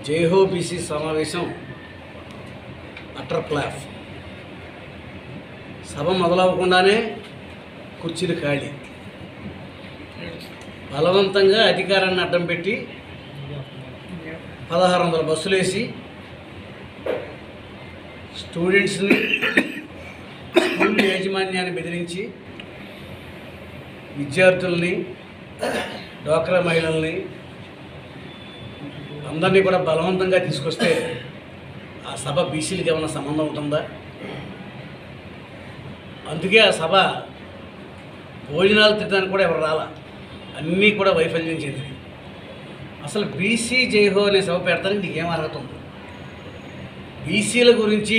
Jai Ho BC సమావేశం utter flop సభ మొదలవ్వకుండానే కుర్చీలు ఖాళీ బలవంతంగా అధికారాన్ని అడ్డం పెట్టి పదహారు వందల బస్సులు వేసి స్టూడెంట్స్ని స్కూల్ యాజమాన్యాన్ని బెదిరించి విద్యార్థుల్ని డ్వాక్రా మహిళల్ని అందరినీ కూడా బలవంతంగా తీసుకొస్తే ఆ సభ బీసీలకి ఏమైనా సంబంధం ఉంటుందా అందుకే ఆ సభ భోజనాలు తినడానికి కూడా ఎవరు రాలా అన్నీ కూడా వైఫల్యం చెందింది అసలు బీసీ జైహో అనే సభ పెడతానికి నీకేం అర్హత ఉంది బీసీల గురించి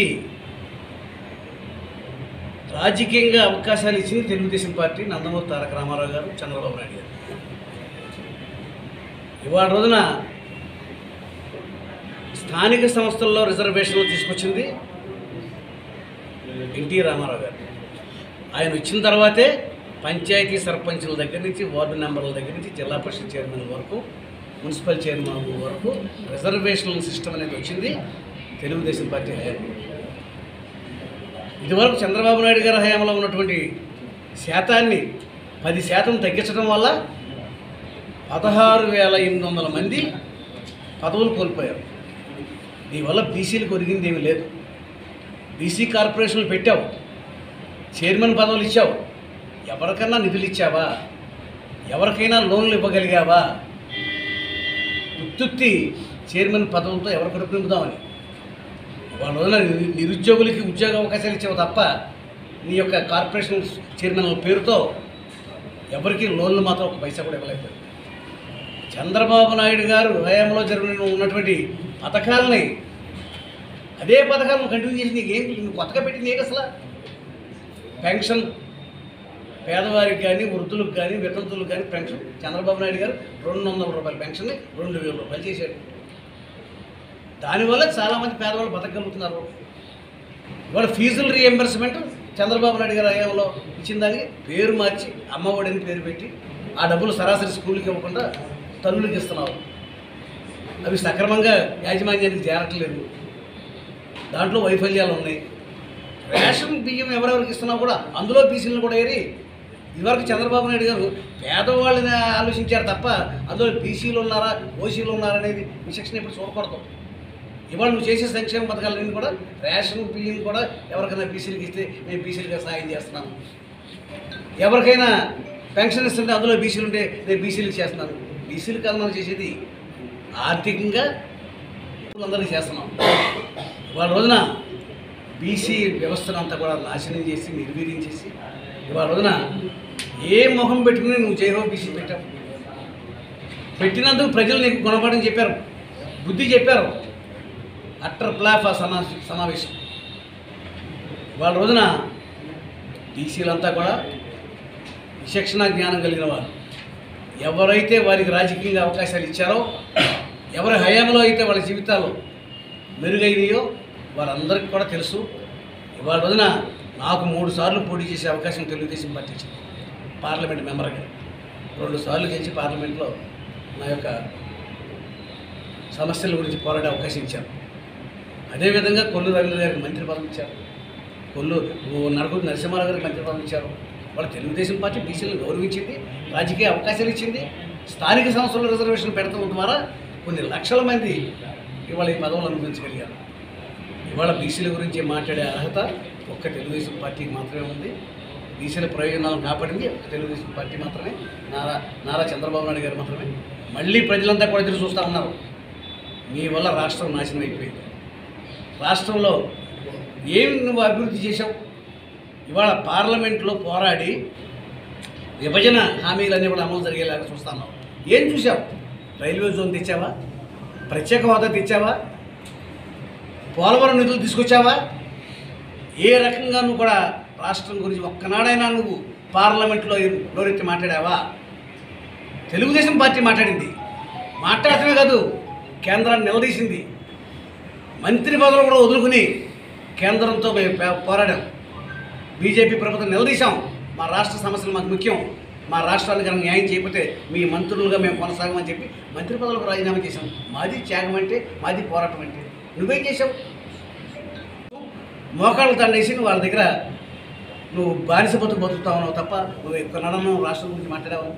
రాజకీయంగా అవకాశాలు ఇచ్చింది తెలుగుదేశం పార్టీ నందమూరి తారక రామారావు గారు చంద్రబాబు నాయుడు గారు ఇవాళ రోజున స్థానిక సంస్థల్లో రిజర్వేషన్లు తీసుకొచ్చింది ఎన్టీ రామారావు గారు ఆయన వచ్చిన తర్వాతే పంచాయతీ సర్పంచుల దగ్గర నుంచి వార్డు మెంబర్ల దగ్గర నుంచి జిల్లా పరిషత్ చైర్మన్ వరకు మున్సిపల్ చైర్మన్ వరకు రిజర్వేషన్ సిస్టమ్ అనేది వచ్చింది తెలుగుదేశం పార్టీ హయాంలో ఇదివరకు చంద్రబాబు నాయుడు గారి హయాంలో ఉన్నటువంటి శాతాన్ని పది శాతం తగ్గించడం వల్ల పదహారు వేల ఎనిమిది వందల మంది పదవులు కోల్పోయారు దీనివల్ల బీసీలకు ఒరిగింది ఏమీ లేదు బీసీ కార్పొరేషన్లు పెట్టావు చైర్మన్ పదవులు ఇచ్చావు ఎవరికన్నా నిధులు ఇచ్చావా ఎవరికైనా లోన్లు ఇవ్వగలిగావా ఉత్తుత్తి చైర్మన్ పదవులతో ఎవరు కడుపు నింపుదామని వాళ్ళ రోజున నిరు- నిరుద్యోగులకి ఉద్యోగ అవకాశాలు ఇచ్చావు తప్ప నీ యొక్క కార్పొరేషన్ చైర్మన్ పేరుతో ఎవరికి లోన్లు మాత్రం ఒక పైసా కూడా ఇవ్వలేకపోయారు చంద్రబాబు నాయుడు గారు హయాంలో జరిగిన ఉన్నటువంటి పథకాలని అదే పథకాలను కంటిన్యూ చేసి నీకు ఏం నువ్వు కొత్తగా పెట్టింది ఏంటి అసలు పెన్షన్ పేదవారికి కానీ వృద్ధులకు కానీ వితంతులకు కానీ పెన్షన్ చంద్రబాబు నాయుడు గారు రెండు వందల రూపాయల పెన్షన్ని రెండు వేల రూపాయలు చేశాడు దానివల్ల చాలామంది పేదవాళ్ళు బతకగలుగుతున్నారు ఇవాళ ఫీజుల రీఎంబర్స్మెంట్ చంద్రబాబు నాయుడు గారు హయాంలో ఇచ్చిన దానికి పేరు మార్చి అమ్మఒడి అని పేరు పెట్టి ఆ డబ్బులు సరాసరి స్కూల్కి ఇవ్వకుండా తల్లులకి ఇస్తున్నావు అవి సక్రమంగా యాజమాన్యానికి చేరట్లేదు దాంట్లో వైఫల్యాలు ఉన్నాయి రేషన్ బియ్యం ఎవరెవరికి ఇస్తున్నావు కూడా అందులో బీసీలను కూడా ఏరి ఇదివరకు చంద్రబాబు నాయుడు గారు పేదవాళ్ళని ఆలోచించారు తప్ప అందులో బీసీలు ఉన్నారా ఓసీలు ఉన్నారా అనేది విచక్షణ ఇప్పుడు చూడకూడదు ఇవాళ నువ్వు చేసే సంక్షేమ పథకాలన్నీ కూడా రేషన్ బియ్యం కూడా ఎవరికైనా బీసీలకు ఇస్తే నేను బీసీలుగా సాయం చేస్తున్నాను ఎవరికైనా పెన్షన్ ఇస్తుంటే అందులో బీసీలు ఉంటే నేను బీసీలకు చేస్తున్నాను బీసీలు కాదు మనం చేసేది ఆర్థికంగా అందరికీ చేస్తున్నాం ఇవాళ రోజున బీసీ వ్యవస్థను అంతా కూడా నాశనం చేసి నిర్వీర్యం చేసి ఇవాళ రోజున ఏ మొహం పెట్టుకుని నువ్వు జైహో బీసీ పెట్టావు పెట్టినందుకు ప్రజలు నీకు గుణపాఠం చెప్పారు బుద్ధి చెప్పారు అట్టర్ ప్లాఫ్ ఆ సమా సమావేశం వాళ్ళ రోజున బీసీలంతా కూడా విచక్షణ జ్ఞానం కలిగిన వారు ఎవరైతే వారికి రాజకీయంగా అవకాశాలు ఇచ్చారో ఎవరి హయాంలో అయితే వాళ్ళ జీవితాలు మెరుగైనయో వారందరికీ కూడా తెలుసు ఇవాళ రోజున నాకు మూడు సార్లు పోటీ చేసే అవకాశం తెలుగుదేశం పార్టీ ఇచ్చింది పార్లమెంట్ మెంబర్గా రెండు సార్లు గెలిచి పార్లమెంట్లో నా యొక్క సమస్యల గురించి పోరాడే అవకాశం ఇచ్చారు అదేవిధంగా కొల్లు రవీంద్ర గారికి మంత్రి పదవి ఇచ్చారు కొల్లు నడుగు నరసింహారావు గారికి మంత్రి పదవి ఇచ్చారు వాళ్ళు తెలుగుదేశం పార్టీ బీసీలను గౌరవించింది రాజకీయ అవకాశాలు ఇచ్చింది స్థానిక సంస్థల రిజర్వేషన్ పెడతాం ద్వారా కొన్ని లక్షల మంది ఇవాళ ఈ పదవులు అనుభవించగలిగారు ఇవాళ బీసీల గురించి మాట్లాడే అర్హత ఒక్క తెలుగుదేశం పార్టీకి మాత్రమే ఉంది బీసీల ప్రయోజనాలను కాపాడింది ఒక్క తెలుగుదేశం పార్టీ మాత్రమే నారా నారా చంద్రబాబు నాయుడు గారు మాత్రమే మళ్ళీ ప్రజలంతా కూడా ఎదురు చూస్తూ ఉన్నారు మీ వల్ల రాష్ట్రం నాశనం అయిపోయింది రాష్ట్రంలో ఏం నువ్వు అభివృద్ధి చేశావు ఇవాళ పార్లమెంట్లో పోరాడి విభజన హామీలన్నీ కూడా అమలు జరిగేలాగా చూస్తున్నావు ఏం చూసావు రైల్వే జోన్ తెచ్చావా ప్రత్యేక హోదా తెచ్చావా పోలవరం నిధులు తీసుకొచ్చావా ఏ రకంగా నువ్వు కూడా రాష్ట్రం గురించి ఒక్కనాడైనా నువ్వు పార్లమెంట్లో నోరెత్తి మాట్లాడావా తెలుగుదేశం పార్టీ మాట్లాడింది మాట్లాడటమే కాదు కేంద్రాన్ని నిలదీసింది మంత్రి పదవులు కూడా వదులుకుని కేంద్రంతో మేము పే- పోరాడాం బీజేపీ ప్రభుత్వం నిలదీశాం మా రాష్ట్ర సమస్యలు మాకు ముఖ్యం మా రాష్ట్రానికి కనుక న్యాయం చేయకపోతే మీ మంత్రులుగా మేము కొనసాగమని చెప్పి మంత్రి పదవులకు రాజీనామా చేశాం మాది త్యాగం అంటే మాది పోరాటం అంటే నువ్వేం చేసావు మోకాళ్ళు తండేసి నువ్వు వాళ్ళ దగ్గర నువ్వు బానిస బతుకు బతుకుతావు ఉన్నావు తప్ప నువ్వు ఎక్కువ నడను రాష్ట్రం గురించి మాట్లాడావు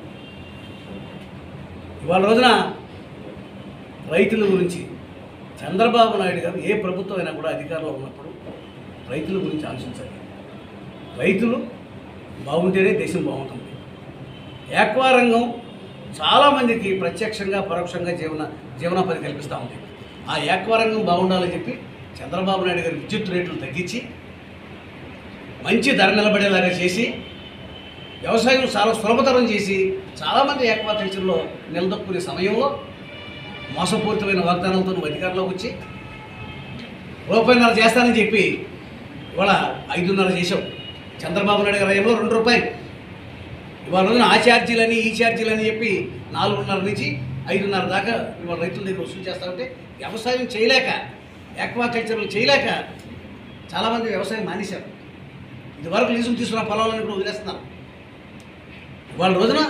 ఇవాళ రోజున రైతుల గురించి చంద్రబాబు నాయుడు గారు ఏ ప్రభుత్వం అయినా కూడా అధికారంలో ఉన్నప్పుడు రైతుల గురించి ఆలోచించాలి రైతులు బాగుంటేనే దేశం బాగుంటుంది ఏక్వా రంగం చాలామందికి ప్రత్యక్షంగా పరోక్షంగా జీవన జీవనోపాధి కల్పిస్తూ ఉంది ఆ ఏక్వా రంగం బాగుండాలని చెప్పి చంద్రబాబు నాయుడు గారు విద్యుత్ రేట్లు తగ్గించి మంచి ధర నిలబడేలాగా చేసి వ్యవసాయం చాలా సులభతరం చేసి చాలామంది ఏకపాత్రలో నిలదొక్కునే సమయంలో మోసపూరితమైన వాగ్దానాలతో నువ్వు అధికారంలోకి వచ్చి రూపాయిన్నర చేస్తానని చెప్పి ఇవాళ ఐదున్నర చేసావు చంద్రబాబు నాయుడు గారు ఏమో రెండు రూపాయలు ఇవాళ రోజున ఆ ఛార్జీలని ఈ ఛార్జీలని చెప్పి నాలుగున్నర నుంచి ఐదున్నర దాకా ఇవాళ రైతుల దగ్గర వసూలు చేస్తా ఉంటే వ్యవసాయం చేయలేక ఆక్వాకల్చర్లు చేయలేక చాలామంది వ్యవసాయం మానేశారు ఇదివరకు లీజులు తీసుకున్న పొలాలను ఇప్పుడు వదిలేస్తున్నారు ఇవాళ రోజున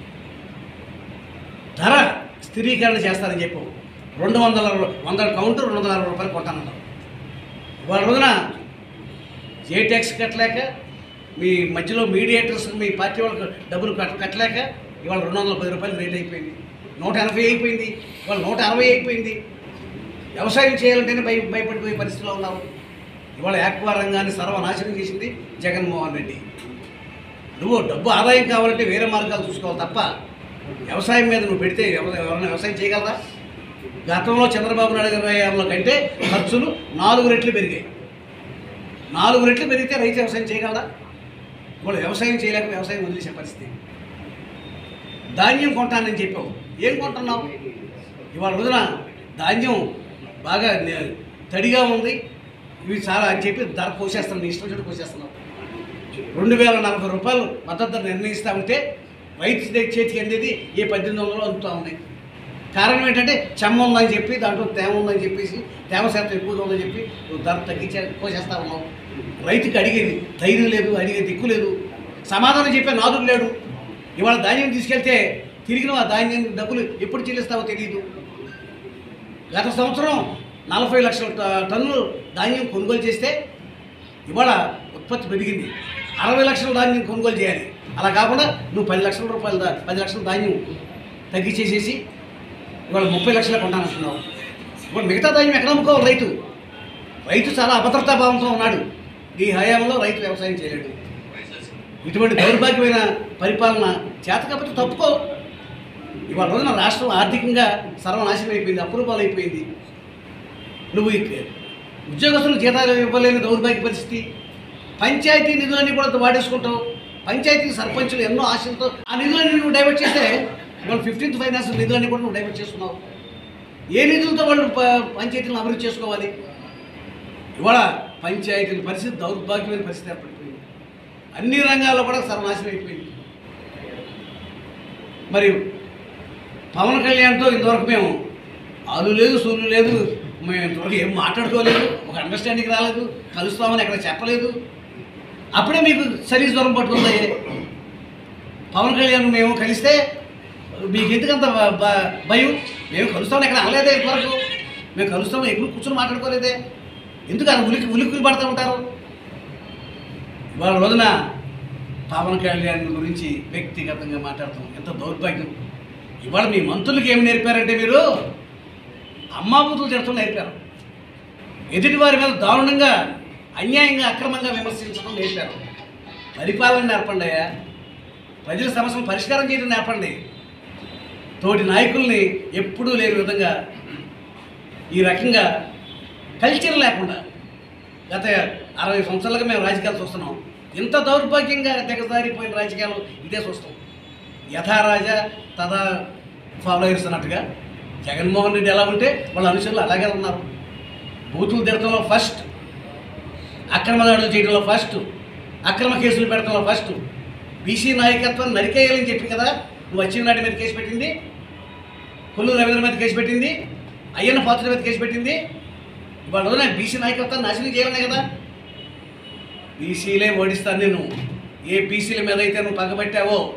ధర స్థిరీకరణ చేస్తారని చెప్పు రెండు వందల వందల కౌంటర్ రెండు వందల అరవై రూపాయలు కొట్టానన్నారు ఇవాళ రోజున ఏ ట్యాక్స్ కట్టలేక మీ మధ్యలో మీడియేటర్స్ మీ పార్టీ వాళ్ళకి డబ్బులు కట్ కట్టలేక ఇవాళ రెండు వందల పది రూపాయలు రేట్ అయిపోయింది నూట ఎనభై అయిపోయింది ఇవాళ నూట అరవై అయిపోయింది వ్యవసాయం చేయాలంటేనే భయ భయపడిపోయే పరిస్థితిలో ఉన్నావు ఇవాళ యాక్వా రంగాన్ని సర్వనాశనం చేసింది జగన్మోహన్ రెడ్డి నువ్వు డబ్బు ఆదాయం కావాలంటే వేరే మార్గాలు చూసుకోవాలి తప్ప వ్యవసాయం మీద నువ్వు పెడితే ఎవ- ఎవరైనా వ్యవసాయం చేయగలరా గతంలో చంద్రబాబు నాయుడు గారి హయాంలో కంటే ఖర్చులు నాలుగు రెట్లు పెరిగాయి నాలుగు రెట్లు పెరిగితే రైతు వ్యవసాయం చేయగలరా ఇప్పుడు వ్యవసాయం చేయలేక వ్యవసాయం వదిలేసే పరిస్థితి ధాన్యం కొంటానని చెప్పావు ఏం కొంటున్నావు ఇవాళ రోజున ధాన్యం బాగా నే- తడిగా ఉంది ఇవి చాలా అని చెప్పి ధర కోసేస్తున్నావు నీ ఇష్టం చెట్టు కోసేస్తున్నావు రెండు వేల నలభై రూపాయలు మద్దతు ధర నిర్ణయిస్తూ ఉంటే రైతు దగ్గర చేతికి అందేది ఏ పద్దెనిమిది వందలు అందుతూ ఉంది కారణం ఏంటంటే చెమ్మ ఉందని చెప్పి దాంట్లో తేమ ఉందని చెప్పేసి తేమ శాతం ఎక్కువగా ఉందని చెప్పి నువ్వు ధర తగ్గించే కోసేస్తా ఉన్నావు రైతుకి అడిగేది ధైర్యం లేదు అడిగే దిక్కు లేదు సమాధానం చెప్పే నాదుడు లేడు ఇవాళ ధాన్యం తీసుకెళ్తే తిరిగి నువ్వు ఆ ధాన్యం డబ్బులు ఎప్పుడు చెల్లిస్తావో తెలియదు గత సంవత్సరం నలభై లక్షల ట- టన్నులు ధాన్యం కొనుగోలు చేస్తే ఇవాళ ఉత్పత్తి పెరిగింది అరవై లక్షల ధాన్యం కొనుగోలు చేయాలి అలా కాకుండా నువ్వు పది లక్షల రూపాయల దా- పది లక్షల ధాన్యం తగ్గించేసేసి ఇవాళ ముప్పై లక్షల కొంటానంటున్నావు ఇప్పుడు మిగతా ధాన్యం ఎక్కడ అమ్ముకోవాలి రైతు రైతు చాలా అభద్రతా భావంతో ఉన్నాడు ఈ హయాంలో రైతు వ్యవసాయం చేయలేడు ఇటువంటి దౌర్భాగ్యమైన పరిపాలన చేత కాకపోతే తప్పుకో ఇవాళ రోజున రాష్ట్రం ఆర్థికంగా సర్వనాశనం అయిపోయింది అప్రూపాలు అయిపోయింది నువ్వు ఇక- ఉద్యోగస్తులకు జీతాలు ఇవ్వలేని దౌర్భాగ్య పరిస్థితి పంచాయతీ నిధులన్నీ కూడా వాడేసుకుంటావు పంచాయతీ సర్పంచులు ఎన్నో ఆశలతో ఆ నిధులన్నీ నువ్వు డైవర్ట్ చేస్తే ఇవాళ ఫిఫ్టీన్త్ ఫైనాన్స్ నిధులన్నీ కూడా నువ్వు డైవర్ట్ చేస్తున్నావు ఏ నిధులతో వాళ్ళు ప- పంచాయతీలను అభివృద్ధి చేసుకోవాలి ఇవాళ పంచాయతీల పరిస్థితి దౌర్భాగ్యమైన పరిస్థితి ఏర్పడిపోయింది అన్ని రంగాల్లో కూడా సర్వనాశనం అయిపోయింది మరి పవన్ కళ్యాణ్తో ఇంతవరకు మేము ఆలు లేదు సూలు లేదు మేము ఇంతవరకు ఏం మాట్లాడుకోలేదు ఒక అండర్స్టాండింగ్ రాలేదు కలుస్తామని ఎక్కడ చెప్పలేదు అప్పుడే మీకు సరి జ్వరం పట్టుకుంది పవన్ కళ్యాణ్ మేము కలిస్తే మీకు ఎందుకంత భ- భ- భయం మేము కలుస్తామని ఎక్కడ అనలేదే ఇంతవరకు మేము కలుస్తాము ఎప్పుడు కూర్చొని మాట్లాడుకోలేదే ఎందుకు అలా ఉలికి ఉలిక్కులు పడుతూ ఉంటారు ఇవాళ రోజున పవన్ కళ్యాణ్ గురించి వ్యక్తిగతంగా మాట్లాడతాం ఎంత దౌర్భాగ్యం ఇవాళ మీ మంత్రులకి ఏం నేర్పారంటే మీరు అమ్మాబూతులు తిడతాం నేర్పారు ఎదుటి వారి మీద దారుణంగా అన్యాయంగా అక్రమంగా విమర్శించడం నేర్పారు పరిపాలన నేర్పండి అయ్యా ప్రజల సమస్యను పరిష్కారం చేయడం నేర్పండి తోటి నాయకుల్ని ఎప్పుడూ లేని విధంగా ఈ రకంగా కల్చర్ లేకుండా గత అరవై సంవత్సరాలుగా మేము రాజకీయాలు చూస్తున్నాం ఇంత దౌర్భాగ్యంగా దిగజారిపోయిన రాజకీయాలు ఇదే చూస్తాం యథారాజా తదా ఫాలోయర్స్ అన్నట్టుగా జగన్మోహన్ రెడ్డి ఎలా ఉంటే వాళ్ళ అనుచరులు అలాగే ఉన్నారు బూతులు తిడతంలో ఫస్ట్ అక్రమ దాడులు చేయడంలో ఫస్ట్ అక్రమ కేసులు పెడతంలో ఫస్ట్ బీసీ నాయకత్వం నరికేయాలని చెప్పి కదా నువ్వు వచ్చిన నాటి మీద కేసు పెట్టింది కొల్లు రవీంద్ర మీద కేసు పెట్టింది అయ్యన్న పాత్ర మీద కేసు పెట్టింది ఇవాళ రోజున బీసీ నాయకత్వాన్ని నాశనం చేయాలనే కదా బీసీలే ఓడిస్తాను నేను ఏ బీసీల మీద అయితే నువ్వు పగబట్టావో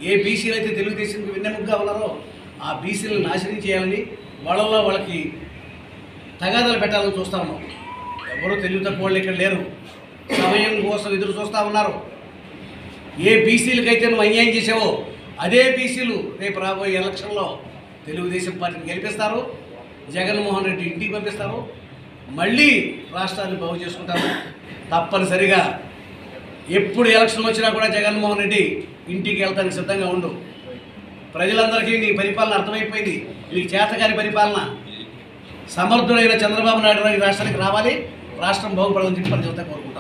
ఏ బీసీలు అయితే తెలుగుదేశంకి వెన్నెముగ్గా ఉన్నారో ఆ బీసీలను నాశనం చేయాలని వాళ్ళలో వాళ్ళకి తగాదాలు పెట్టాలని చూస్తా ఉన్నాం ఎవరు తెలివి తక్కువ వాళ్ళు ఇక్కడ లేరు సమయం కోసం ఎదురు చూస్తూ ఉన్నారు ఏ బీసీలకైతే నువ్వు అన్యాయం చేసావో అదే బీసీలు రేపు రాబోయే ఎలక్షన్లో తెలుగుదేశం పార్టీని గెలిపిస్తారు జగన్మోహన్ రెడ్డి ఇంటికి పంపిస్తారు మళ్ళీ రాష్ట్రాన్ని బాగు చేసుకుంటారు తప్పనిసరిగా ఎప్పుడు ఎలక్షన్ వచ్చినా కూడా జగన్మోహన్ రెడ్డి ఇంటికి వెళ్తానికి సిద్ధంగా ఉండు ప్రజలందరికీ నీ పరిపాలన అర్థమైపోయింది నీకు చేతకాని పరిపాలన సమర్థుడైన చంద్రబాబు నాయుడు గారు ఈ రాష్ట్రానికి రావాలి రాష్ట్రం బాగుపడాలని చెప్పి ప్రజలతో కోరుకుంటున్నాను